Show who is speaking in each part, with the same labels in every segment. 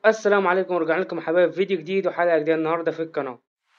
Speaker 1: السلام عليكم ورجعنا لكم يا حبايب فيديو جديد وحلقة جديدة النهاردة في القناة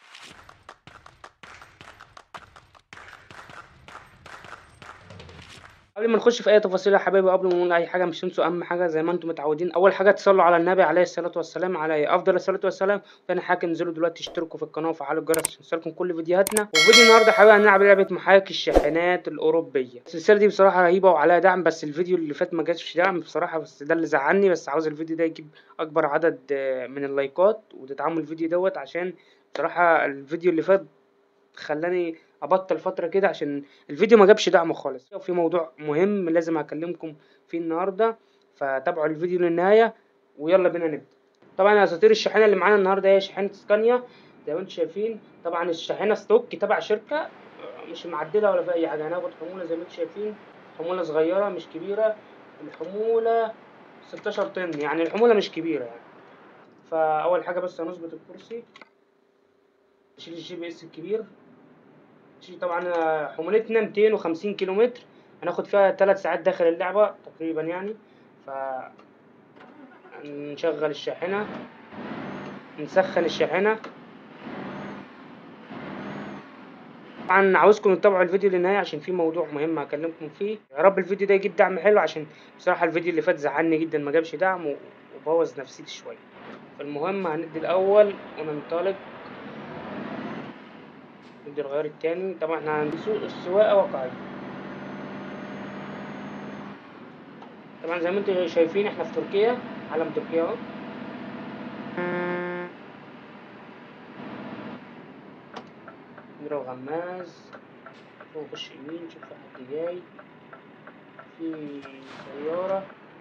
Speaker 1: قبل ما نخش في اي تفاصيل يا حبايبي قبل ما نقول اي حاجه مش تنسوا اهم حاجه زي ما انتم متعودين اول حاجه تصلوا على النبي عليه الصلاه والسلام عليه افضل الصلاه والسلام تاني حاجه انزلوا دلوقتي اشتركوا في القناه وفعلوا الجرس عشان يوصلكم كل فيديوهاتنا وفيديو النهارده يا حبايبي هنلعب لعبه محاكي الشاحنات الاوروبيه السلسله دي بصراحه رهيبه وعليها دعم بس الفيديو اللي فات ما جاتش دعم بصراحه بس ده اللي زعلني بس عاوز الفيديو ده يجيب اكبر عدد آه، من اللايكات وتدعموا الفيديو دوت عشان بصراحه الفيديو اللي فات خلاني ابطل فتره كده عشان الفيديو ما جابش دعم خالص وفي موضوع مهم لازم هكلمكم فيه النهارده فتابعوا الفيديو للنهايه ويلا بينا نبدا طبعا اساطير الشاحنه اللي معانا النهارده هي شاحنه سكانيا زي ما انتم شايفين طبعا الشاحنه ستوك تبع شركه آه، مش معدله ولا في اي حاجه هناخد حموله زي ما انتم شايفين حموله صغيره مش كبيره الحموله 16 طن يعني الحموله مش كبيره يعني فاول حاجه بس هنظبط الكرسي نشيل الجي بي اس الكبير نشيل طبعا آه، حمولتنا 250 كيلو متر هناخد فيها 3 ساعات داخل اللعبة تقريبا يعني ف نشغل الشاحنة نسخن الشاحنة طبعا عاوزكم تتابعوا الفيديو للنهاية عشان في موضوع مهم هكلمكم فيه يا رب الفيديو ده يجيب دعم حلو عشان بصراحة الفيديو اللي فات زعلني جدا ما جابش دعم و- وبوظ نفسيتي شوية فالمهم هندي الأول وننطلق ندي الغيار التاني طبعا احنا هنسوق السواقة واقعية طبعا زي ما انتم شايفين احنا في تركيا علم تركيا اهو نضرب غماز ونخش يمين نشوف في حد جاي في سيارة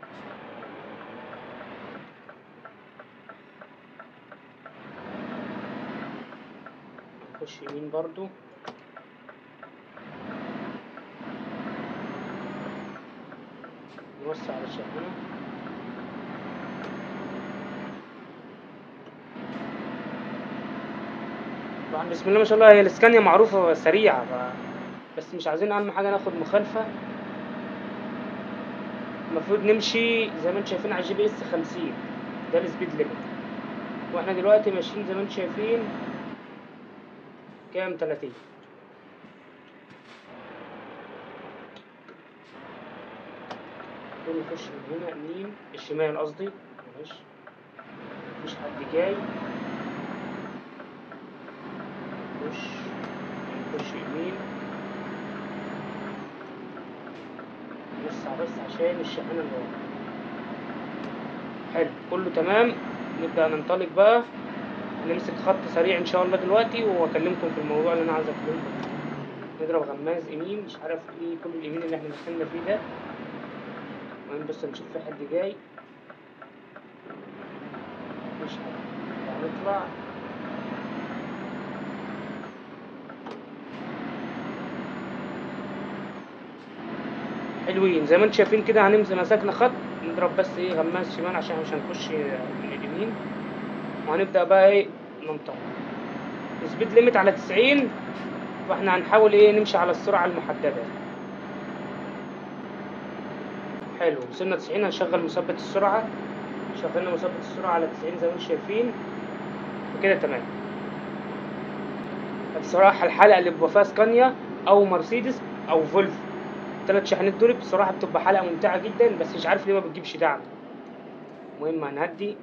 Speaker 1: نخش يمين برضو نوسع على الشاحنة طبعا بسم الله ما شاء الله هي الاسكانيا معروفة سريعة ف... بس مش عايزين أهم حاجة ناخد مخالفة المفروض نمشي زي ما انتم شايفين على الجي بي اس خمسين ده السبيد ليميت واحنا دلوقتي ماشيين زي ما انتم شايفين كام تلاتين دول نخش من هنا يمين الشمال قصدي معلش مفيش حد جاي نخش نخش يمين نوسع بس عشان الشحنة اللي ورا حلو كله تمام نبدأ ننطلق بقى هنمسك خط سريع ان شاء الله دلوقتي واكلمكم في الموضوع اللي انا عايز اكلمكم فيه. نضرب غماز يمين مش عارف ايه كل اليمين اللي احنا دخلنا فيه ده المهم بس نشوف في حد جاي مش حد هنطلع حلوين زي ما انتم شايفين كده هنمسك مسكنا خط نضرب بس ايه غماز شمال عشان مش هنخش من اليمين وهنبدأ بقى ايه ننطلق السبيد ليميت على 90 فاحنا هنحاول ايه نمشي على السرعة المحددة حلو وصلنا 90 هنشغل مثبت السرعة شغلنا مثبت السرعة على 90 زي ما انتم شايفين وكده تمام بصراحة الحلقة اللي بيبقى فيها سكانيا أو مرسيدس أو فولفو التلات شاحنات دول بصراحة بتبقى حلقة ممتعة جدا بس مش عارف ليه ما بتجيبش دعم المهم هنهدي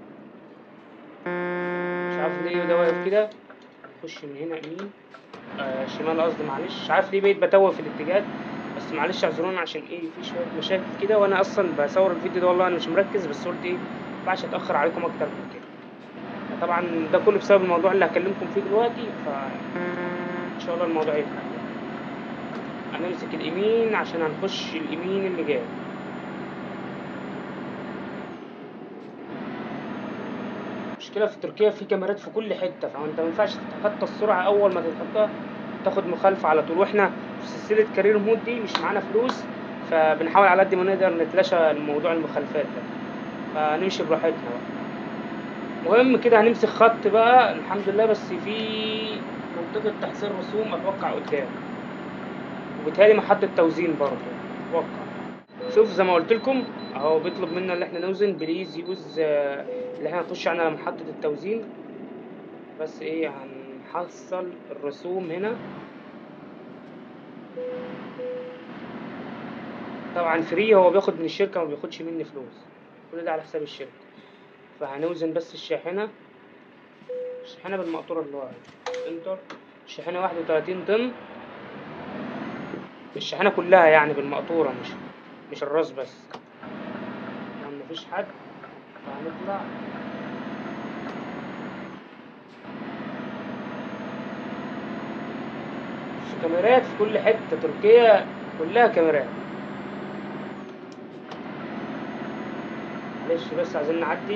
Speaker 1: مش عارف ليه ده واقف كده نخش من هنا يمين آه شمال قصدي معلش مش عارف ليه بقيت بتوه في الاتجاهات بس معلش اعذرونا عشان ايه في شويه مشاكل كده وانا اصلا بصور الفيديو ده والله انا مش مركز بس قلت ايه مينفعش اتاخر عليكم اكتر من كده طبعا ده كله بسبب الموضوع اللي هكلمكم فيه دلوقتي ف ان شاء الله الموضوع يتحل هنمسك اليمين عشان هنخش اليمين اللي جاي المشكلة في تركيا في كاميرات في كل حتة فانت ما ينفعش تتخطى السرعة أول ما تتخطى تاخد مخالفة على طول واحنا في سلسلة كارير مود دي مش معانا فلوس فبنحاول على قد ما نقدر نتلاشى الموضوع المخالفات ده فنمشي براحتنا بقى المهم كده هنمسك خط بقى الحمد لله بس في منطقة تحصيل رسوم أتوقع قدام وبالتالي محطة توزين برضه أتوقع شوف زي ما قلت لكم اهو بيطلب منا اللي احنا نوزن بليز يوز آه، اللي احنا نخش على محطة التوزين بس ايه هنحصل الرسوم هنا طبعا فري هو بياخد من الشركة ما بياخدش مني فلوس كل ده على حساب الشركة فهنوزن بس الشاحنة الشاحنة بالمقطورة اللي هو انتر الشاحنة واحد وتلاتين طن الشاحنة كلها يعني بالمقطورة مش مش الراس بس يعني مفيش حد فهنطلع في كاميرات في كل حتة تركيا كلها كاميرات معلش بس عايزين نعدي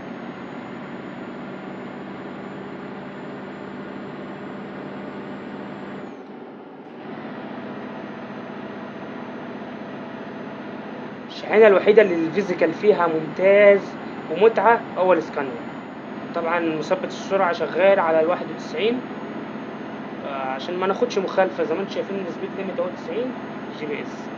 Speaker 1: الشاحنة الوحيدة اللي الفيزيكال فيها ممتاز ومتعة هو الاسكانيا طبعا مثبت السرعة شغال على الواحد وتسعين عشان ما ناخدش مخالفة زي ما انتم شايفين السبيد ليميت اهو تسعين جي بي اس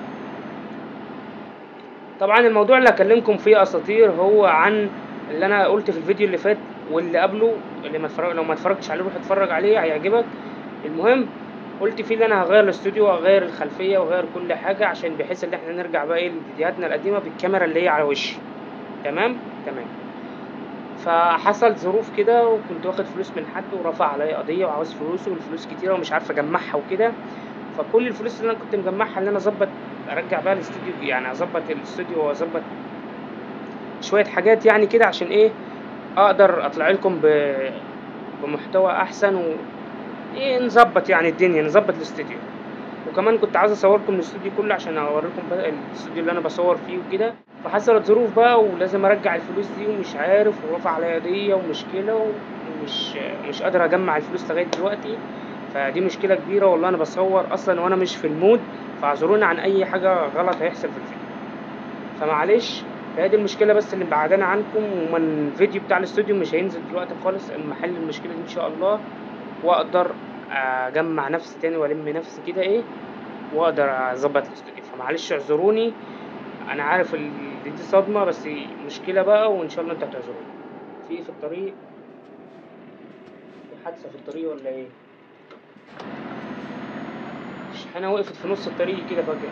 Speaker 1: طبعا الموضوع اللي هكلمكم فيه اساطير هو عن اللي انا قلت في الفيديو اللي فات واللي قبله اللي ما اتفرج لو ما اتفرجتش عليه روح اتفرج عليه هيعجبك المهم قلت فيه ان انا هغير الاستوديو وهغير الخلفيه وهغير كل حاجه عشان بحيث ان احنا نرجع بقى ايه لفيديوهاتنا القديمه بالكاميرا اللي هي على وشي تمام تمام فحصل ظروف كده وكنت واخد فلوس من حد ورفع عليا قضيه وعاوز فلوسه والفلوس كتيره ومش عارف اجمعها وكده فكل الفلوس اللي انا كنت مجمعها ان انا اظبط ارجع بقى الاستوديو يعني اظبط الاستوديو واظبط شويه حاجات يعني كده عشان ايه اقدر اطلع لكم ب... بمحتوى احسن و ايه نظبط يعني الدنيا نظبط الاستوديو وكمان كنت عايز اصوركم الاستوديو كله عشان اوريكم بقى الاستوديو اللي انا بصور فيه وكده فحصلت ظروف بقى ولازم ارجع الفلوس دي ومش عارف ورفع عليا قضيه ومشكله ومش مش قادر اجمع الفلوس لغايه دلوقتي فدي مشكله كبيره والله انا بصور اصلا وانا مش في المود فاعذروني عن اي حاجه غلط هيحصل في الفيديو فمعلش فهي دي المشكله بس اللي مبعدانا عنكم ومن الفيديو بتاع الاستوديو مش هينزل دلوقتي خالص اما احل المشكله دي ان شاء الله واقدر اجمع نفسي تاني والم نفسي كده ايه واقدر اظبط الاستوديو فمعلش اعذروني انا عارف ال- دي صدمه بس مشكله بقى وان شاء الله انتوا هتعذروني في في الطريق في حادثه في الطريق ولا ايه الشحنه وقفت في نص الطريق كده فجاه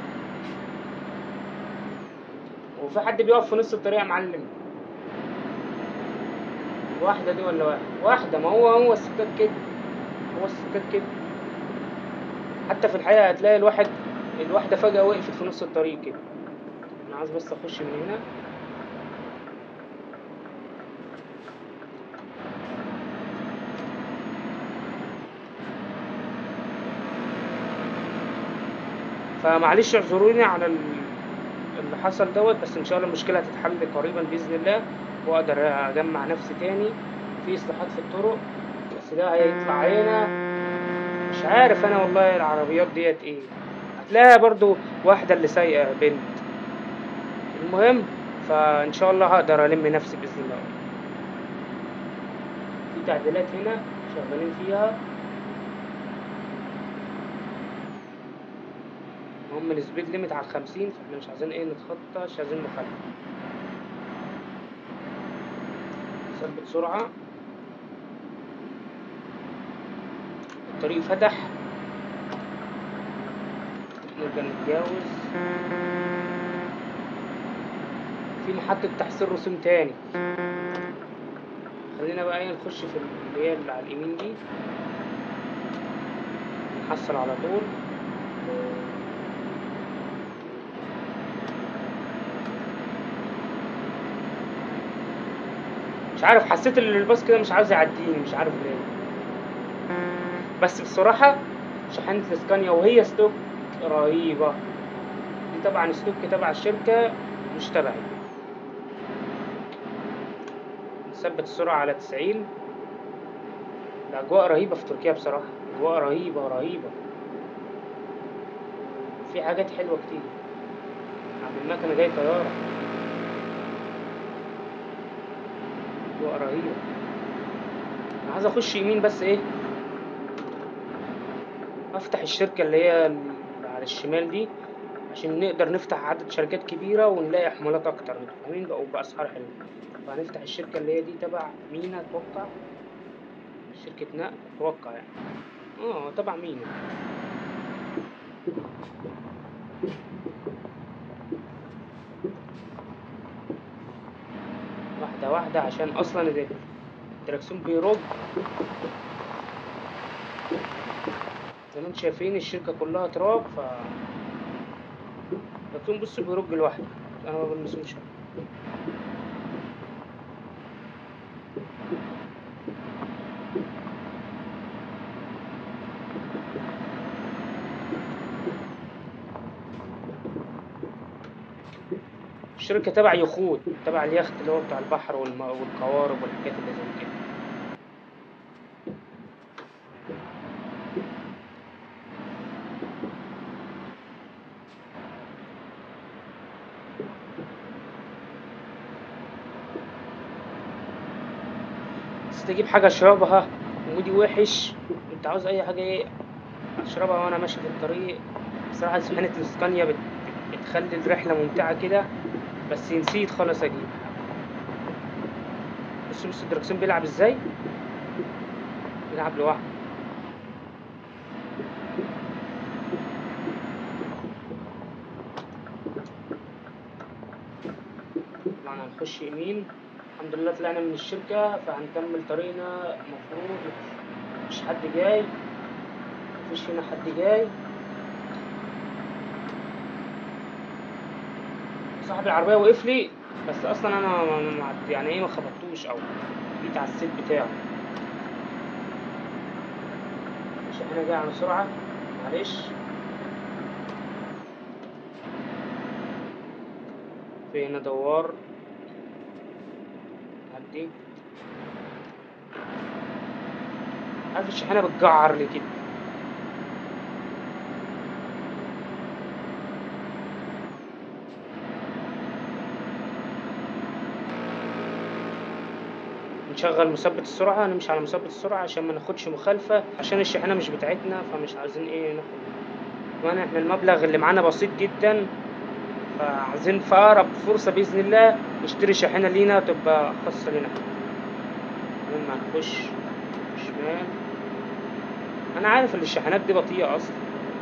Speaker 1: وفي حد بيقف في نص الطريق يا معلم واحدة دي ولا واحد واحدة ما هو هو الستات كده هو الستات كده حتى في الحقيقة هتلاقي الواحد الواحدة فجأة وقفت في نص الطريق كده أنا عايز بس أخش من هنا فمعلش اعذروني على ال- اللي حصل دوت بس ان شاء الله المشكله هتتحل قريبا باذن الله واقدر اجمع نفسي تاني في اصلاحات في الطرق بس ده هيطلع عينا مش عارف انا والله العربيات ديت ايه هتلاقيها برضو واحده اللي سايقه بنت المهم فان شاء الله هقدر الم نفسي باذن الله في تعديلات هنا شغالين فيها هم السبيد ليميت على الخمسين فاحنا مش عايزين ايه نتخطى مش عايزين مخالفة نثبت سرعة الطريق فتح نبدأ نتجاوز في محطة تحسين رسوم تاني خلينا بقى ايه نخش في اللي هي اللي على اليمين دي نحصل على طول مش عارف حسيت ان الباص كده مش عاوز يعديني مش عارف ليه بس بصراحة شحنة الاسكانيا وهي ستوك رهيبة دي طبعا ستوك تبع الشركة مش تبعي نثبت السرعة على تسعين الأجواء رهيبة في تركيا بصراحة أجواء رهيبة رهيبة في حاجات حلوة كتير عملناها كان جاي طيارة أجواء رهيبة أنا عايز أخش يمين بس إيه أفتح الشركة اللي هي ال- على الشمال دي عشان نقدر نفتح عدد شركات كبيرة ونلاقي حمولات أكتر انتوا فاهمين بقى وبأسعار حلوة فهنفتح الشركة اللي هي دي تبع مينا أتوقع شركة نقل أتوقع يعني اه تبع مينا واحدة واحدة عشان أصلا ال- الدركسيون بيرج زي ما انتم شايفين الشركة كلها تراب ف الدركسيون بصوا بيرج لوحده أنا ما بلمسوش الشركة تبع يخوت تبع اليخت اللي هو بتاع البحر والم... والقوارب والحاجات اللي زي كده بس تجيب حاجة اشربها مودي وحش انت عاوز اي حاجة ايه اشربها وانا ماشي في الطريق بصراحة سفينة الاسكانيا بت... بتخلي الرحلة ممتعة كده بس نسيت خالص اجيب بص بص الدركسيون بيلعب ازاي بيلعب لوحده طلعنا هنخش يمين الحمد لله طلعنا من الشركة فهنكمل طريقنا المفروض مفيش حد جاي مفيش هنا حد جاي صاحب العربية وقف لي بس اصلا انا ما- ما- يعني ايه ما خبطتوش او جيت على السيت بتاعه عشان انا جاي على سرعة معلش في هنا دوار عدي عارف الشحنة بتجعر لي كده نشغل مثبت السرعة نمشي على مثبت السرعة عشان ما ناخدش مخالفة عشان الشحنة مش بتاعتنا فمش عايزين ايه ناخد كمان احنا المبلغ اللي معانا بسيط جدا فعايزين في أقرب فرصة بإذن الله نشتري شاحنة لينا تبقى خاصة لنا لما نخش شمال أنا عارف إن الشاحنات دي بطيئة أصلا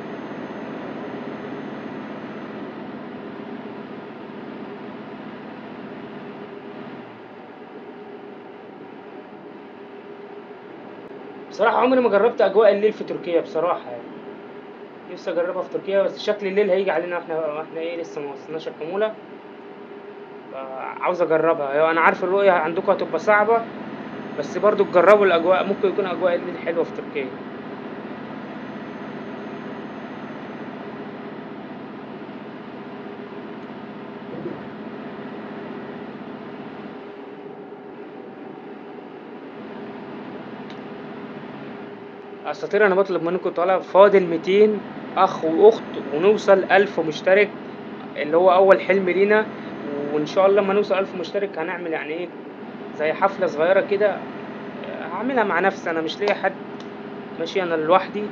Speaker 1: بصراحة عمري ما جربت أجواء الليل في تركيا بصراحة يعني نفسي أجربها في تركيا بس شكل الليل هيجي علينا واحنا واحنا إيه لسه ما وصلناش الحمولة عاوز أجربها أيوة، أنا عارف الرؤية عندكم هتبقى صعبة بس برضو تجربوا الأجواء ممكن يكون أجواء الليل حلوة في تركيا اساطير انا بطلب منكم طلب فاضل 200 اخ واخت ونوصل 1000 مشترك اللي هو اول حلم لينا وان شاء الله لما نوصل 1000 مشترك هنعمل يعني ايه زي حفله صغيره كده هعملها مع نفسي انا مش ليا حد ماشي انا لوحدي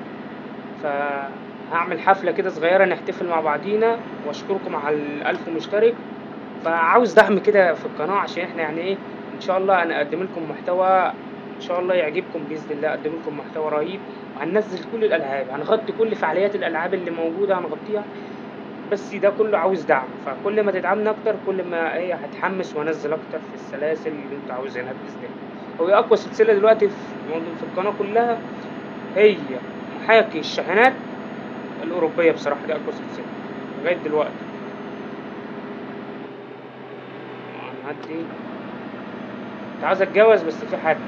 Speaker 1: فهعمل حفله كده صغيره نحتفل مع بعضينا واشكركم على الألف مشترك فعاوز دعم كده في القناه عشان احنا يعني ايه ان شاء الله انا اقدم لكم محتوى ان شاء الله يعجبكم باذن الله اقدم لكم محتوى رهيب وهننزل كل الالعاب هنغطي كل فعاليات الالعاب اللي موجوده هنغطيها بس ده كله عاوز دعم فكل ما تدعمنا اكتر كل ما ايه هتحمس وانزل اكتر في السلاسل اللي انتوا عاوزينها باذن الله هو اقوى سلسله دلوقتي في في القناه كلها هي محاكي الشاحنات الاوروبيه بصراحه دي اقوى سلسله لغايه دلوقتي هنعدي كنت عاوز اتجوز بس في حد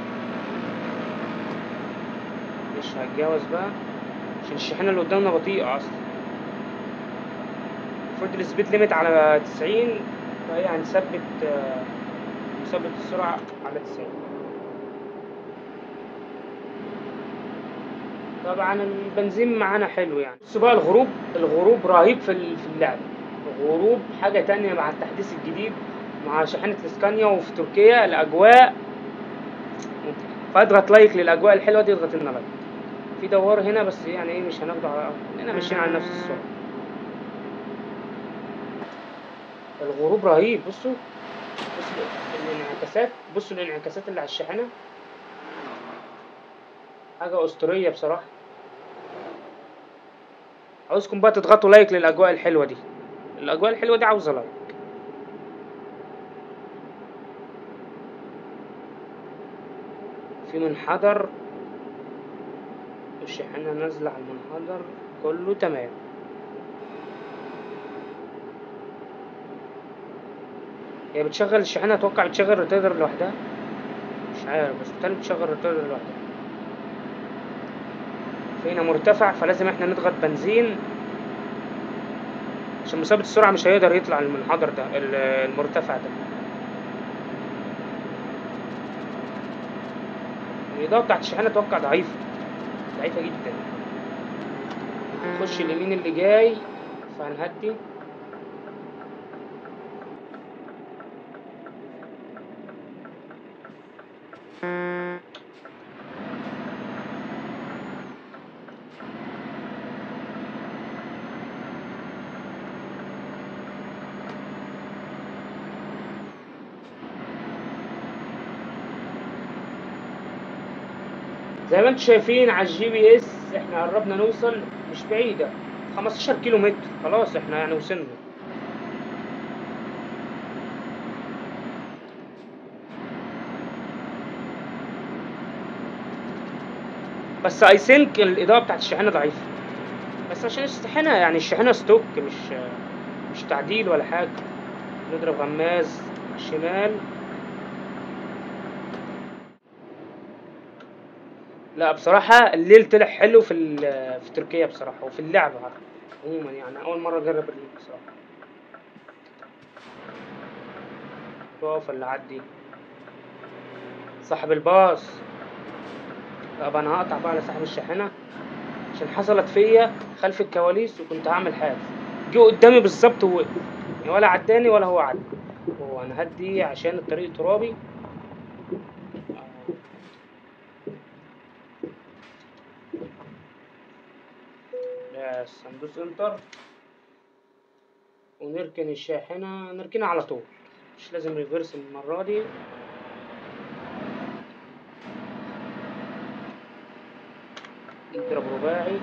Speaker 1: مش هتجوز بقى عشان الشاحنة اللي قدامنا بطيئة أصلا المفروض السبيد ليميت على تسعين فهي هنثبت آه، نثبت السرعة على تسعين طبعا البنزين معانا حلو يعني بص بقى الغروب الغروب رهيب في ال- في اللعبة الغروب حاجة تانية مع التحديث الجديد مع شاحنة الاسكانيا وفي تركيا الأجواء فاضغط لايك للأجواء الحلوة دي اضغط لنا لايك في دوار هنا بس يعني ايه مش هناخده على هنا ماشيين على نفس السرعة الغروب رهيب بصوا بصوا الانعكاسات بصوا الانعكاسات اللي على الشاحنة حاجة أسطورية بصراحة عاوزكم بقى تضغطوا لايك للأجواء الحلوة دي الأجواء الحلوة دي عاوزة لايك في منحدر الشاحنة نازلة على المنحدر كله تمام هي بتشغل الشاحنة أتوقع بتشغل الريتاردر لوحدها مش عارف بس بتهيألي بتشغل الريتاردر لوحدها فينا مرتفع فلازم احنا نضغط بنزين عشان مثبت السرعة مش هيقدر يطلع المنحدر ده ال- المرتفع ده الإضاءة بتاعت الشاحنة أتوقع ضعيفة ضعيفة جدا نخش اليمين اللي جاي فهنهدي زي ما انتم شايفين على الجي بي اس احنا قربنا نوصل مش بعيدة 15 كيلو متر خلاص احنا يعني وصلنا بس اي ثينك الاضاءة بتاعت الشاحنة ضعيفة بس عشان الشاحنة يعني الشاحنة ستوك مش مش تعديل ولا حاجة نضرب غماز شمال لا بصراحة الليل طلع حلو في ال- في تركيا بصراحة وفي اللعبة عموما يعني أول مرة أجرب الليل بصراحة واقف اللي عدي صاحب الباص طب أنا هقطع بقى على صاحب الشاحنة عشان حصلت فيا خلف الكواليس وكنت هعمل حادث جه قدامي بالظبط ووقف يعني ولا عداني ولا هو عدى هو أنا هدي عشان الطريق ترابي بس هندوس انتر ونركن الشاحنة نركنها على طول مش لازم ريفرس المرة دي نضرب رباعي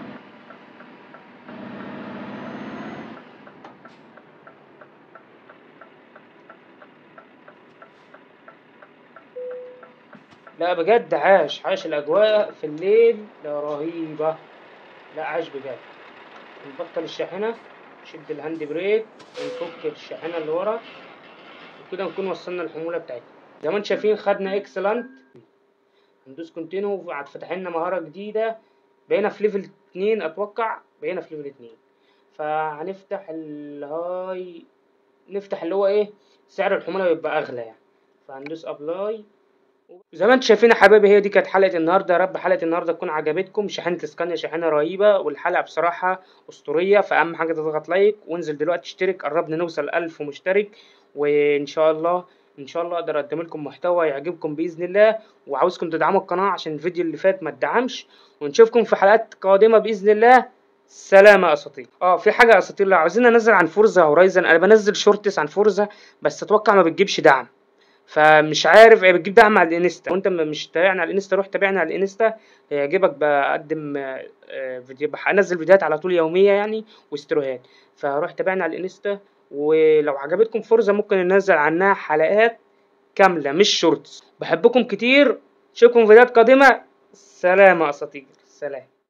Speaker 1: لا بجد عاش عاش الأجواء في الليل لا رهيبة لا عاش بجد نبطل الشاحنة نشد الهاند بريك ونفك الشاحنة اللي ورا وكده نكون وصلنا الحمولة بتاعتنا زي ما انتم شايفين خدنا اكسلنت ندوس كونتينيو وقعد فتح لنا مهارة جديدة بقينا في ليفل اتنين اتوقع بقينا في ليفل اتنين فهنفتح الهاي نفتح اللي هو ايه سعر الحمولة يبقى اغلى يعني فهندوس ابلاي زي ما انتم شايفين يا حبايبي هي دي كانت حلقة النهاردة يا رب حلقة النهاردة تكون عجبتكم شاحنة اسكانيا شاحنة رهيبة والحلقة بصراحة أسطورية فأهم حاجة تضغط لايك وانزل دلوقتي اشترك قربنا نوصل ألف مشترك وإن شاء الله إن شاء الله أقدر أقدم لكم محتوى يعجبكم بإذن الله وعاوزكم تدعموا القناة عشان الفيديو اللي فات ما اتدعمش ونشوفكم في حلقات قادمة بإذن الله سلام يا اساطير اه في حاجه يا اساطير لو عاوزين انزل عن فورزا هورايزن انا بنزل شورتس عن فورزا بس اتوقع ما بتجيبش دعم فمش عارف هي بتجيب دعم على الانستا وانت م- مش تابعني على الانستا روح تابعني على الانستا هيعجبك بقدم آه، آه، فيديو بح- انزل فيديوهات على طول يوميه يعني واستروهات فروح تابعني على الانستا ولو عجبتكم فرصه ممكن ننزل عنها حلقات كامله مش شورتس بحبكم كتير اشوفكم في فيديوهات قادمه سلام يا اساطير سلام